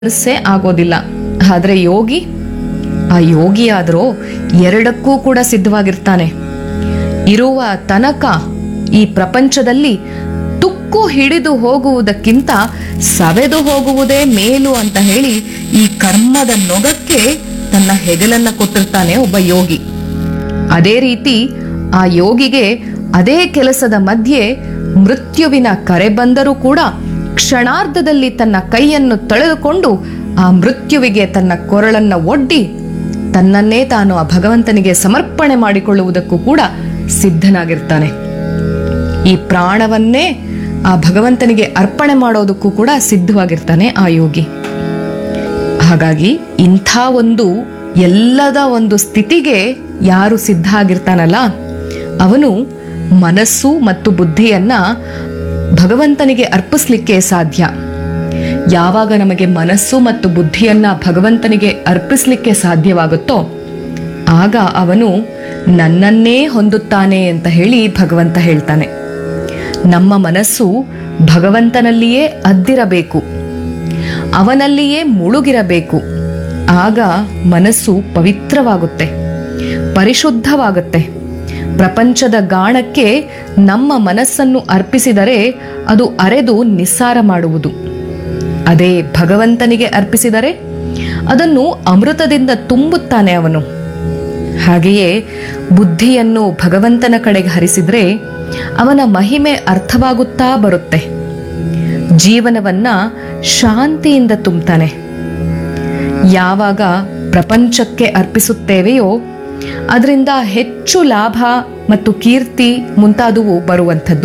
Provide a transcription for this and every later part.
ಮನಸ್ಸೇ ಆಗೋದಿಲ್ಲ ಆದ್ರೆ ಯೋಗಿ ಆ ಯೋಗಿ ಆದ್ರೂ ಎರಡಕ್ಕೂ ಕೂಡ ಸಿದ್ಧವಾಗಿರ್ತಾನೆ ಇರುವ ತನಕ ಈ ಪ್ರಪಂಚದಲ್ಲಿ ತುಕ್ಕು ಹಿಡಿದು ಹೋಗುವುದಕ್ಕಿಂತ ಸವೆದು ಹೋಗುವುದೇ ಮೇಲು ಅಂತ ಹೇಳಿ ಈ ಕರ್ಮದ ನೊಗಕ್ಕೆ ತನ್ನ ಹೆಗಲನ್ನ ಕೊಟ್ಟಿರ್ತಾನೆ ಒಬ್ಬ ಯೋಗಿ ಅದೇ ರೀತಿ ಆ ಯೋಗಿಗೆ ಅದೇ ಕೆಲಸದ ಮಧ್ಯೆ ಮೃತ್ಯುವಿನ ಕರೆ ಬಂದರೂ ಕೂಡ ಕ್ಷಣಾರ್ಧದಲ್ಲಿ ತನ್ನ ಕೈಯನ್ನು ತಳೆದುಕೊಂಡು ಆ ಮೃತ್ಯುವಿಗೆ ತನ್ನ ಕೊರಳನ್ನ ಒಡ್ಡಿ ತನ್ನನ್ನೇ ತಾನು ಆ ಭಗವಂತನಿಗೆ ಸಮರ್ಪಣೆ ಮಾಡಿಕೊಳ್ಳುವುದಕ್ಕೂ ಕೂಡ ಸಿದ್ಧನಾಗಿರ್ತಾನೆ ಈ ಪ್ರಾಣವನ್ನೇ ಆ ಭಗವಂತನಿಗೆ ಅರ್ಪಣೆ ಮಾಡೋದಕ್ಕೂ ಕೂಡ ಸಿದ್ಧವಾಗಿರ್ತಾನೆ ಆ ಯೋಗಿ ಹಾಗಾಗಿ ಇಂಥ ಒಂದು ಎಲ್ಲದ ಒಂದು ಸ್ಥಿತಿಗೆ ಯಾರು ಸಿದ್ಧ ಆಗಿರ್ತಾನಲ್ಲ ಅವನು ಮನಸ್ಸು ಮತ್ತು ಬುದ್ಧಿಯನ್ನ ಭಗವಂತನಿಗೆ ಅರ್ಪಿಸ್ಲಿಕ್ಕೆ ಸಾಧ್ಯ ಯಾವಾಗ ನಮಗೆ ಮನಸ್ಸು ಮತ್ತು ಬುದ್ಧಿಯನ್ನ ಭಗವಂತನಿಗೆ ಅರ್ಪಿಸ್ಲಿಕ್ಕೆ ಸಾಧ್ಯವಾಗುತ್ತೋ ಆಗ ಅವನು ನನ್ನನ್ನೇ ಹೊಂದುತ್ತಾನೆ ಅಂತ ಹೇಳಿ ಭಗವಂತ ಹೇಳ್ತಾನೆ ನಮ್ಮ ಮನಸ್ಸು ಭಗವಂತನಲ್ಲಿಯೇ ಅದ್ದಿರಬೇಕು ಅವನಲ್ಲಿಯೇ ಮುಳುಗಿರಬೇಕು ಆಗ ಮನಸ್ಸು ಪವಿತ್ರವಾಗುತ್ತೆ ಪರಿಶುದ್ಧವಾಗುತ್ತೆ ಪ್ರಪಂಚದ ಗಾಣಕ್ಕೆ ನಮ್ಮ ಮನಸ್ಸನ್ನು ಅರ್ಪಿಸಿದರೆ ಅದು ಅರೆದು ನಿಸ್ಸಾರ ಮಾಡುವುದು ಅದೇ ಭಗವಂತನಿಗೆ ಅರ್ಪಿಸಿದರೆ ಅದನ್ನು ಅಮೃತದಿಂದ ತುಂಬುತ್ತಾನೆ ಅವನು ಹಾಗೆಯೇ ಬುದ್ಧಿಯನ್ನು ಭಗವಂತನ ಕಡೆಗೆ ಹರಿಸಿದ್ರೆ ಅವನ ಮಹಿಮೆ ಅರ್ಥವಾಗುತ್ತಾ ಬರುತ್ತೆ ಜೀವನವನ್ನ ಶಾಂತಿಯಿಂದ ತುಂಬುತ್ತಾನೆ ಯಾವಾಗ ಪ್ರಪಂಚಕ್ಕೆ ಅರ್ಪಿಸುತ್ತೇವೆಯೋ ಅದರಿಂದ ಹೆಚ್ಚು ಲಾಭ ಮತ್ತು ಕೀರ್ತಿ ಮುಂತಾದವು ಬರುವಂಥದ್ದು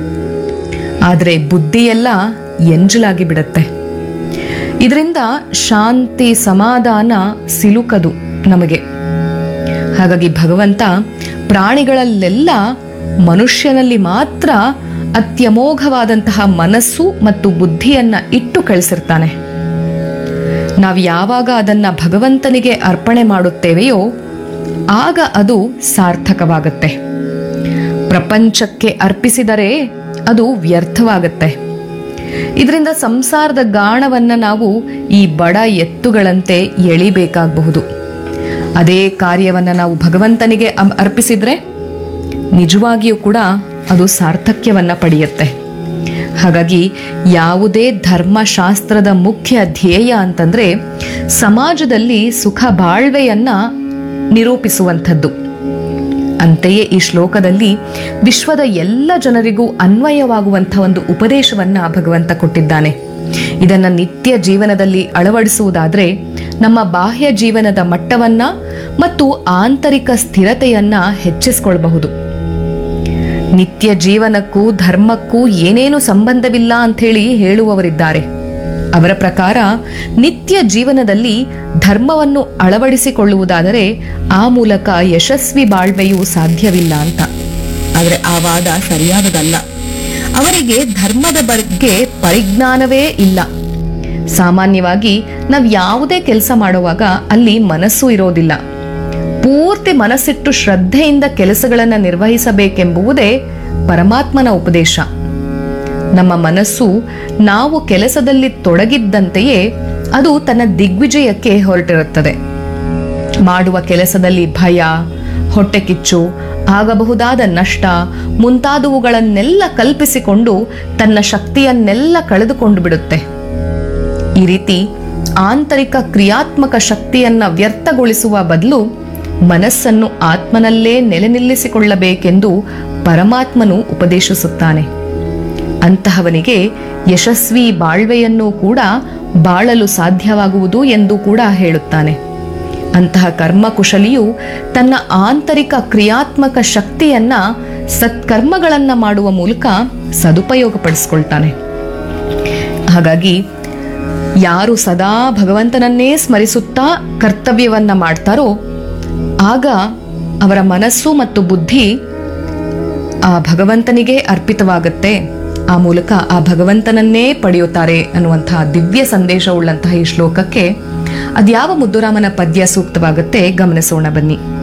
ಆದರೆ ಬುದ್ಧಿಯೆಲ್ಲ ಎಂಜಲಾಗಿ ಬಿಡುತ್ತೆ ಇದರಿಂದ ಶಾಂತಿ ಸಮಾಧಾನ ಸಿಲುಕದು ನಮಗೆ ಹಾಗಾಗಿ ಭಗವಂತ ಪ್ರಾಣಿಗಳಲ್ಲೆಲ್ಲ ಮನುಷ್ಯನಲ್ಲಿ ಮಾತ್ರ ಅತ್ಯಮೋಘವಾದಂತಹ ಮನಸ್ಸು ಮತ್ತು ಬುದ್ಧಿಯನ್ನ ಇಟ್ಟು ಕಳಿಸಿರ್ತಾನೆ ನಾವು ಯಾವಾಗ ಅದನ್ನ ಭಗವಂತನಿಗೆ ಅರ್ಪಣೆ ಮಾಡುತ್ತೇವೆಯೋ ಆಗ ಅದು ಸಾರ್ಥಕವಾಗುತ್ತೆ ಪ್ರಪಂಚಕ್ಕೆ ಅರ್ಪಿಸಿದರೆ ಅದು ವ್ಯರ್ಥವಾಗುತ್ತೆ ಇದರಿಂದ ಸಂಸಾರದ ಗಾಣವನ್ನ ನಾವು ಈ ಬಡ ಎತ್ತುಗಳಂತೆ ಎಳಿಬೇಕಾಗಬಹುದು ಅದೇ ಕಾರ್ಯವನ್ನ ನಾವು ಭಗವಂತನಿಗೆ ಅಂ- ಅರ್ಪಿಸಿದ್ರೆ ನಿಜವಾಗಿಯೂ ಕೂಡ ಅದು ಸಾರ್ಥಕ್ಯವನ್ನ ಪಡೆಯುತ್ತೆ ಹಾಗಾಗಿ ಯಾವುದೇ ಧರ್ಮಶಾಸ್ತ್ರದ ಮುಖ್ಯ ಧ್ಯೇಯ ಅಂತಂದ್ರೆ ಸಮಾಜದಲ್ಲಿ ಸುಖ ಬಾಳ್ವೆಯನ್ನ ನಿರೂಪಿಸುವಂಥದ್ದು ಅಂತೆಯೇ ಈ ಶ್ಲೋಕದಲ್ಲಿ ವಿಶ್ವದ ಎಲ್ಲ ಜನರಿಗೂ ಅನ್ವಯವಾಗುವಂಥ ಒಂದು ಉಪದೇಶವನ್ನ ಭಗವಂತ ಕೊಟ್ಟಿದ್ದಾನೆ ಇದನ್ನ ನಿತ್ಯ ಜೀವನದಲ್ಲಿ ಅಳವಡಿಸುವುದಾದ್ರೆ ನಮ್ಮ ಬಾಹ್ಯ ಜೀವನದ ಮಟ್ಟವನ್ನ ಮತ್ತು ಆಂತರಿಕ ಸ್ಥಿರತೆಯನ್ನ ಹೆಚ್ಚಿಸಿಕೊಳ್ಳಬಹುದು ನಿತ್ಯ ಜೀವನಕ್ಕೂ ಧರ್ಮಕ್ಕೂ ಏನೇನು ಸಂಬಂಧವಿಲ್ಲ ಅಂಥೇಳಿ ಹೇಳುವವರಿದ್ದಾರೆ ಅವರ ಪ್ರಕಾರ ನಿತ್ಯ ಜೀವನದಲ್ಲಿ ಧರ್ಮವನ್ನು ಅಳವಡಿಸಿಕೊಳ್ಳುವುದಾದರೆ ಆ ಮೂಲಕ ಯಶಸ್ವಿ ಬಾಳ್ವೆಯು ಸಾಧ್ಯವಿಲ್ಲ ಅಂತ ಆದರೆ ಆ ವಾದ ಸರಿಯಾದದಲ್ಲ ಅವರಿಗೆ ಧರ್ಮದ ಬಗ್ಗೆ ಪರಿಜ್ಞಾನವೇ ಇಲ್ಲ ಸಾಮಾನ್ಯವಾಗಿ ನಾವು ಯಾವುದೇ ಕೆಲಸ ಮಾಡುವಾಗ ಅಲ್ಲಿ ಮನಸ್ಸು ಇರೋದಿಲ್ಲ ಪೂರ್ತಿ ಮನಸ್ಸಿಟ್ಟು ಶ್ರದ್ಧೆಯಿಂದ ಕೆಲಸಗಳನ್ನು ನಿರ್ವಹಿಸಬೇಕೆಂಬುವುದೇ ಪರಮಾತ್ಮನ ಉಪದೇಶ ನಮ್ಮ ಮನಸ್ಸು ನಾವು ಕೆಲಸದಲ್ಲಿ ತೊಡಗಿದ್ದಂತೆಯೇ ಅದು ತನ್ನ ದಿಗ್ವಿಜಯಕ್ಕೆ ಹೊರಟಿರುತ್ತದೆ ಮಾಡುವ ಕೆಲಸದಲ್ಲಿ ಭಯ ಹೊಟ್ಟೆ ಕಿಚ್ಚು ಆಗಬಹುದಾದ ನಷ್ಟ ಮುಂತಾದವುಗಳನ್ನೆಲ್ಲ ಕಲ್ಪಿಸಿಕೊಂಡು ತನ್ನ ಶಕ್ತಿಯನ್ನೆಲ್ಲ ಕಳೆದುಕೊಂಡು ಬಿಡುತ್ತೆ ಈ ರೀತಿ ಆಂತರಿಕ ಕ್ರಿಯಾತ್ಮಕ ಶಕ್ತಿಯನ್ನ ವ್ಯರ್ಥಗೊಳಿಸುವ ಬದಲು ಮನಸ್ಸನ್ನು ಆತ್ಮನಲ್ಲೇ ನೆಲೆ ನಿಲ್ಲಿಸಿಕೊಳ್ಳಬೇಕೆಂದು ಪರಮಾತ್ಮನು ಉಪದೇಶಿಸುತ್ತಾನೆ ಅಂತಹವನಿಗೆ ಯಶಸ್ವಿ ಬಾಳ್ವೆಯನ್ನು ಕೂಡ ಬಾಳಲು ಸಾಧ್ಯವಾಗುವುದು ಎಂದು ಕೂಡ ಹೇಳುತ್ತಾನೆ ಅಂತಹ ಕರ್ಮಕುಶಲಿಯು ತನ್ನ ಆಂತರಿಕ ಕ್ರಿಯಾತ್ಮಕ ಶಕ್ತಿಯನ್ನ ಸತ್ಕರ್ಮಗಳನ್ನ ಮಾಡುವ ಮೂಲಕ ಸದುಪಯೋಗಪಡಿಸ್ಕೊಳ್ತಾನೆ ಹಾಗಾಗಿ ಯಾರು ಸದಾ ಭಗವಂತನನ್ನೇ ಸ್ಮರಿಸುತ್ತಾ ಕರ್ತವ್ಯವನ್ನ ಮಾಡ್ತಾರೋ ಆಗ ಅವರ ಮನಸ್ಸು ಮತ್ತು ಬುದ್ಧಿ ಆ ಭಗವಂತನಿಗೆ ಅರ್ಪಿತವಾಗುತ್ತೆ ಆ ಮೂಲಕ ಆ ಭಗವಂತನನ್ನೇ ಪಡೆಯುತ್ತಾರೆ ಅನ್ನುವಂತಹ ದಿವ್ಯ ಸಂದೇಶವುಳ್ಳಂತಹ ಈ ಶ್ಲೋಕಕ್ಕೆ ಅದ್ಯಾವ ಮುದ್ದುರಾಮನ ಪದ್ಯ ಸೂಕ್ತವಾಗುತ್ತೆ ಗಮನಿಸೋಣ ಬನ್ನಿ